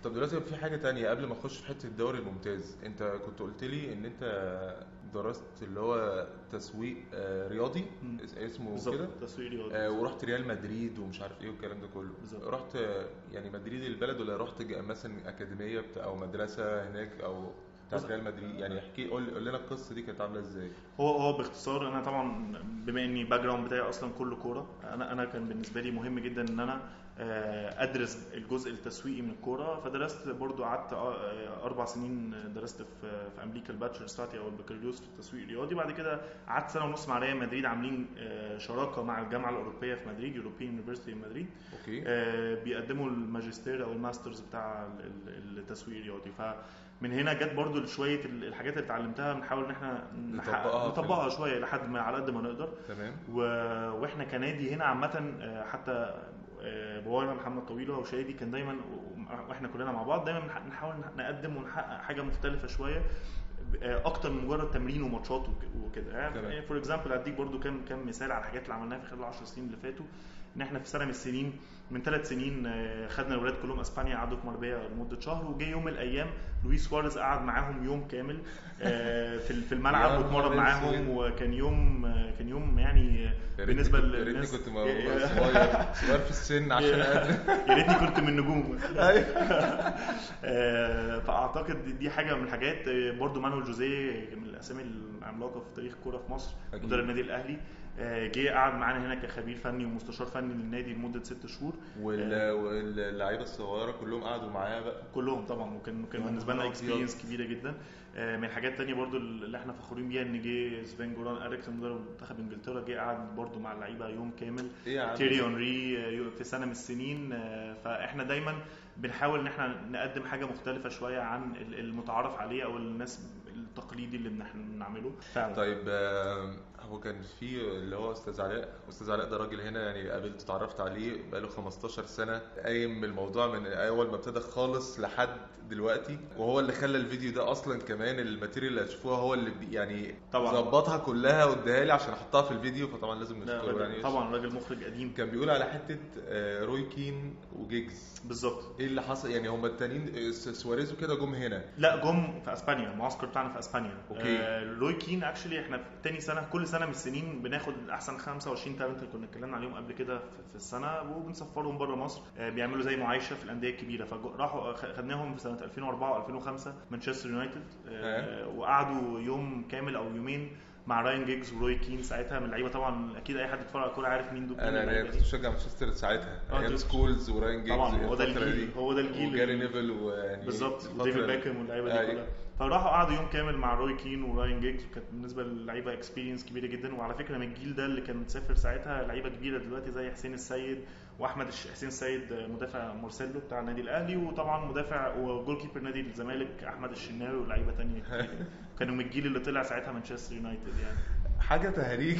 طب دلوقتي في حاجة تانية قبل ما اخش في حتة الدوري الممتاز انت كنت قلت لي ان انت درست اللي هو تسويق آه، رياضي مم. اس- اسمه بالظبط كده تسويق رياضي آه، ورحت ريال مدريد ومش عارف ايه والكلام ده كله بالظبط. رحت آه، يعني مدريد البلد ولا رحت ج- مثلا اكاديميه بتاع او مدرسه هناك او بتاعت بص- ريال مدريد يعني احكي قول قول لنا القصه دي كانت عامله ازاي هو هو باختصار انا طبعا بما اني باك جراوند بتاعي اصلا كله كوره انا انا كان بالنسبه لي مهم جدا ان انا آه، ادرس الجزء التسويقي من الكوره فدرست برضو قعدت آه، اربع سنين درست في في امريكا الباتشلرز بتاعتي او البكالوريوس في التسويق الرياضي بعد كده قعدت سنه ونص مع ريال مدريد عاملين آه، شراكه مع الجامعه الاوروبيه في مدريد يوروبيان يونيفرستي مدريد اوكي آه، بيقدموا الماجستير او الماسترز بتاع ال- ال- التسويق الرياضي فمن هنا جت برضو شويه ال- الحاجات اللي اتعلمتها بنحاول ان احنا نح- نطبقها في نطبقها شويه لحد ما على قد ما نقدر تمام و... واحنا كنادي هنا عامه آه، حتى آه، بابايا محمد طويله وشادي كان دايما واحنا كلنا مع بعض دايما بنح- نحاول نقدم ونحقق حاجه مختلفه شويه آه، اكتر من مجرد تمرين وماتشات وك- وكده تمام. يعني فور اكزامبل اديك برضو كام كام مثال على الحاجات اللي عملناها في خلال 10 سنين اللي فاتوا ان احنا في سنه من السنين من ثلاث سنين آه، خدنا الولاد كلهم اسبانيا قعدوا في مربيه لمده شهر وجه يوم من الايام لويس سواريز قعد معاهم يوم كامل آه، في في يا الملعب نهار واتمرن معاهم أسود. وكان يوم آه، كان يوم يعني يا ريتني بالنسبه كنت- يا ريتني للناس كنت م- يا- صغير صغير في السن عشان اقدم يا ريتني كنت من النجوم ايوه آه، فاعتقد دي- دي حاجه من الحاجات آه، برضو مانويل جوزيه من الاسامي العملاقه في تاريخ الكوره في مصر أكيد. مدرب النادي الاهلي آه، جه قعد معانا هنا كخبير فني ومستشار فني للنادي لمده ست شهور وال- واللعيبه الصغيره كلهم قعدوا معايا بقى كلهم طبعا وكان كان يا بالنسبه لنا نهار أبيض. اكسبيرينس كبيره جدا آه، من الحاجات التانية برضو اللي احنا فخورين بيها ان جه سفين جوران اريكسون مدرب منتخب انجلترا جه قعد برضو مع اللعيبه يوم كامل ايه يا عم تيري اونري آه، في سنه من السنين آه، فاحنا دايما بنحاول ان احنا نقدم حاجه مختلفه شويه عن ال- المتعارف عليه او الناس التقليدي اللي بنح- بنعمله فعلا طيب آه، هو كان في اللي هو استاذ علاء استاذ علاء ده راجل هنا يعني قابلت اتعرفت عليه بقاله 15 سنه قايم الموضوع من اول ما ابتدى خالص لحد دلوقتي وهو اللي خلى الفيديو ده اصلا كمان الماتيريال اللي هتشوفوها هو اللي بي- يعني طبعا. ظبطها كلها واداها لي عشان احطها في الفيديو فطبعا لازم لا، نشكره راجل- يعني طبعا راجل مخرج قديم كان بيقول على حته آه، روي كين وجيجز بالظبط ايه اللي حصل يعني هم التانيين آه، سواريز وكده جم هنا لا جم في اسبانيا المعسكر بتاعنا في اسبانيا أوكي. آه روي كين اكشلي احنا في تاني سنه كل سنه من السنين بناخد احسن 25 تالنت اللي كنا اتكلمنا عليهم قبل كده في, في السنه وبنسفرهم بره مصر آه بيعملوا زي معايشه في الانديه الكبيره فراحوا خدناهم في سنه 2004 و2005 مانشستر يونايتد آه وقعدوا يوم كامل او يومين مع راين جيجز وروي كين ساعتها من اللعيبه طبعا اكيد اي حد اتفرج على الكوره عارف مين دول مين انا انا اللعيبة كنت دي. بشجع مانشستر ساعتها آه، ايام دول- سكولز وراين جيجز طبعا هو ده الفترة الجيل دي. هو ده الجيل وجاري اللي- نيفل ويعني بالظبط الفترة وديفيد دي. باكم واللعيبه دي أيوة. كلها فراحوا قعدوا يوم كامل مع روي كين وراين جيجز وكانت بالنسبه للعيبه اكسبيرينس كبيره جدا وعلى فكره من الجيل ده اللي كان مسافر ساعتها لعيبه كبيره دلوقتي زي حسين السيد واحمد الش- حسين السيد مدافع مارسيلو بتاع النادي الاهلي وطبعا مدافع وجول كيبر نادي الزمالك احمد الشناوي ولاعيبه تانية كتير. كانوا من الجيل اللي طلع ساعتها مانشستر يونايتد يعني حاجه تهريج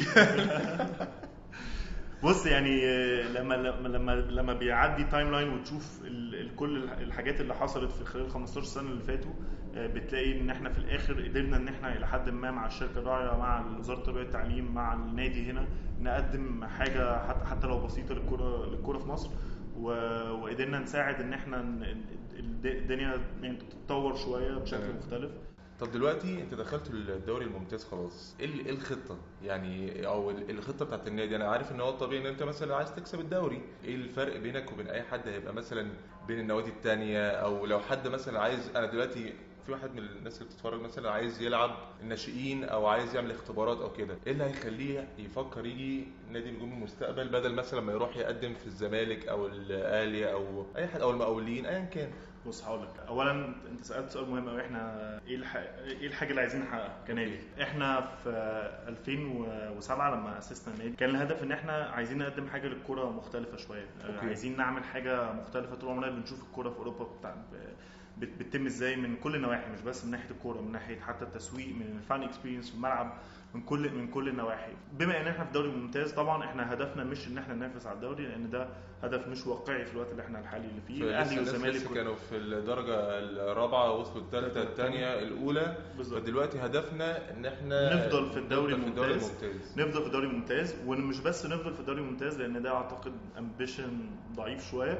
بص يعني آه، لما لما لما لما بيعدي تايم لاين وتشوف ال- ال- كل الح- الحاجات اللي حصلت في خلال 15 سنه اللي فاتوا آه، بتلاقي ان احنا في الاخر قدرنا ان احنا الى حد ما مع الشركه الراعيه مع وزاره التربيه والتعليم مع النادي هنا نقدم حاجه حتى حتى لو بسيطه للكره للكره في مصر و- وقدرنا نساعد ان احنا ن- الد- الدنيا يعني تتطور شويه بشكل تمام. مختلف طب دلوقتي انت دخلت الدوري الممتاز خلاص ايه ال- ايه الخطه يعني او ال- الخطه بتاعت النادي انا عارف ان هو الطبيعي ان انت مثلا عايز تكسب الدوري ايه الفرق بينك وبين اي حد هيبقى مثلا بين النوادي التانية او لو حد مثلا عايز انا دلوقتي في واحد من الناس اللي بتتفرج مثلا عايز يلعب الناشئين او عايز يعمل اختبارات او كده ايه اللي هيخليه يفكر يجي نادي نجوم المستقبل بدل مثلا ما يروح يقدم في الزمالك او الاهلي او اي حد او المقاولين ايا كان بص هقول لك اولا انت سالت سؤال مهم قوي احنا ايه الح... ايه الحاجه اللي عايزين نحققها كنادي احنا في 2007 لما اسسنا النادي كان الهدف ان احنا عايزين نقدم حاجه للكره مختلفه شويه أوكي. عايزين نعمل حاجه مختلفه طول عمرنا بنشوف الكره في اوروبا بتاع بت- بتتم ازاي من كل النواحي مش بس من ناحيه الكوره من ناحيه حتى التسويق من الفان اكسبيرينس في الملعب من كل من كل النواحي بما ان احنا في دوري ممتاز طبعا احنا هدفنا مش ان احنا ننافس على الدوري لان ده هدف مش واقعي في الوقت اللي احنا الحالي اللي فيه الاهلي فلسه الناس والزمالك لسه كانوا في الدرجة الرابعة وصلوا الثالثة الثانية الأولى بالظبط فدلوقتي هدفنا إن إحنا نفضل في الدوري نفضل في الدوري الممتاز. الممتاز نفضل في الدوري الممتاز ومش بس نفضل في الدوري الممتاز لان ده اعتقد امبيشن ضعيف شويه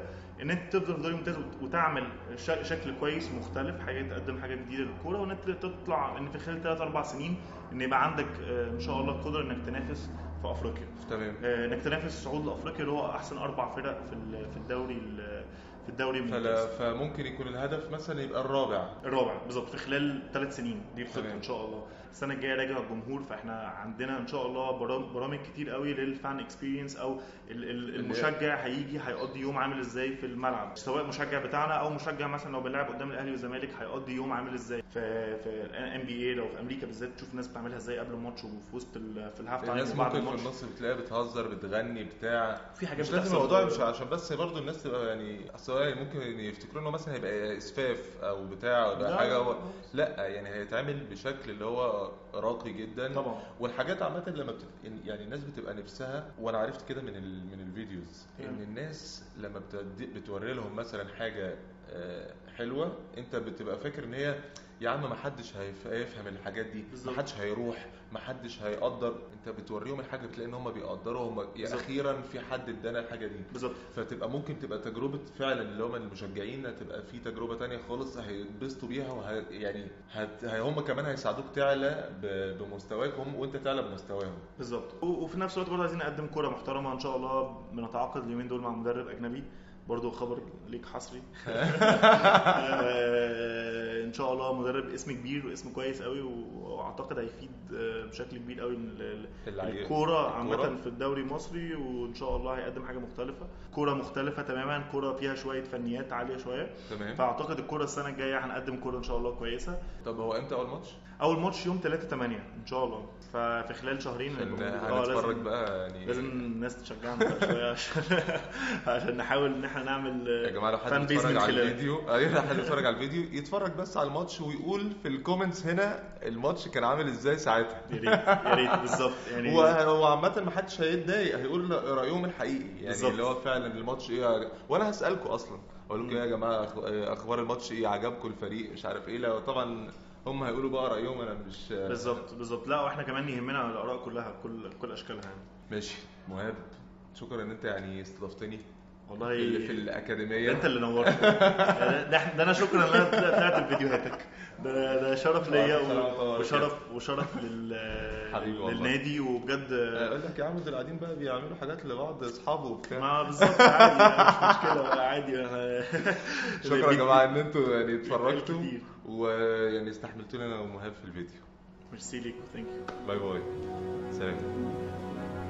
ان انت تفضل في الدوري الممتاز وت- وتعمل ش- شكل كويس مختلف حاجه تقدم حاجه جديده للكوره وان انت تطلع ان في خلال 3 4 سنين ان يبقى عندك آه، ان شاء الله القدره انك تنافس في افريقيا تمام آه، انك تنافس الصعود لافريقيا اللي هو احسن اربع فرق في ال- في الدوري ال- في الدوري فلا الممتاز فممكن يكون الهدف مثلا يبقى الرابع الرابع بالظبط في خلال ثلاث سنين دي الخطه تمام. ان شاء الله السنه الجايه راجع الجمهور فاحنا عندنا ان شاء الله برام- برامج كتير قوي للفان اكسبيرينس او ال- ال- المشجع هيجي هيقضي يوم عامل ازاي في الملعب سواء مشجع بتاعنا او مشجع مثلا لو بيلعب قدام الاهلي والزمالك هيقضي يوم عامل ازاي في في ام بي اي لو في امريكا بالذات تشوف الناس بتعملها ازاي قبل الماتش وفي وسط ال- في الهاف تايم الناس وبعد ممكن في الماتش النص بتلاقيها بتهزر بتغني بتاع في حاجات مش لازم بتحصل الموضوع في- مش عشان بس برضه الناس تبقى يعني اصل هو يعني ممكن يفتكروا انه مثلا هيبقى اسفاف او بتاع او لا، ده حاجه هو لا. لا يعني هيتعمل بشكل اللي هو راقي جدا طبعا والحاجات عامة لما بتت... يعني الناس بتبقى نفسها وانا عرفت كده من ال... من الفيديوز ان تمام. الناس لما بتدي... بتوري لهم مثلا حاجة آه، حلوة انت بتبقى فاكر ان هي يا عم ما حدش هيف... هيفهم الحاجات دي ما بالظبط. حدش هيروح ما حدش هيقدر انت بتوريهم الحاجة بتلاقي ان هم بيقدروا هم يا بالظبط. اخيرا في حد ادانا الحاجة دي بالظبط فتبقى ممكن تبقى تجربة فعلا اللي هم المشجعين هتبقى في تجربة تانية خالص هيتبسطوا بيها وه... يعني هت... هي- هم كمان هيساعدوك تعلى ب... بمستواكم وانت تعلى بمستواهم بالظبط و- وفي نفس الوقت برضه عايزين نقدم كوره محترمه ان شاء الله بنتعاقد اليومين دول مع مدرب اجنبي برضه خبر ليك حصري آه، ان شاء الله مدرب اسم كبير واسم كويس قوي واعتقد هيفيد آه، بشكل كبير قوي ال- ال- اللعيبة. الكوره عامه الكورة. في الدوري المصري وان شاء الله هيقدم حاجه مختلفه كوره مختلفه تماما كوره فيها شويه فنيات عاليه شويه تمام فاعتقد الكوره السنه الجايه هنقدم كوره ان شاء الله كويسه طب هو امتى اول ماتش؟ اول ماتش يوم 3 8 ان شاء الله ففي خلال شهرين عشان هنبقى موجود- آه، هنتفرج لازم- بقى يعني لازم الناس تشجعنا بقى شويه عشان عشان نحاول ان احنا نعمل يا جماعه لو فان حد بيز يتفرج من على خلالك. الفيديو ايوه لو حد يتفرج على الفيديو يتفرج بس على الماتش ويقول في الكومنتس هنا الماتش كان عامل ازاي ساعتها يا ريت يا ريت بالظبط يعني هو هو عامة ما حدش هيتضايق هيقول رأيهم الحقيقي يعني بالظبط. اللي هو فعلا الماتش ايه وانا هسألكم اصلا اقول لكم إيه يا جماعة أخ- اخبار الماتش ايه عجبكم الفريق مش عارف ايه لو طبعا هم هيقولوا بقى رأيهم انا مش بالظبط بالظبط لا واحنا كمان يهمنا الاراء كلها بكل بكل اشكالها يعني ماشي مهاب شكرا ان انت يعني استضفتني والله في, ال- في ده الأكاديمية انت اللي نورت ده, ده, ده انا شكرا ان انا طلعت في فيديوهاتك ده ده شرف ليا سلام طبعا. و- وشرف وشرف لل حبيبي والله. للنادي وبجد اقول لك يا عم دول قاعدين بقى بيعملوا حاجات لبعض اصحابه وبتاع ما بالظبط عادي مش مشكله عادي أنا- شكرا يا جماعه ان انتوا يعني اتفرجتوا كتير. ويعني استحملتونا انا ومهاب في الفيديو ميرسي ليك ثانك يو باي باي سلام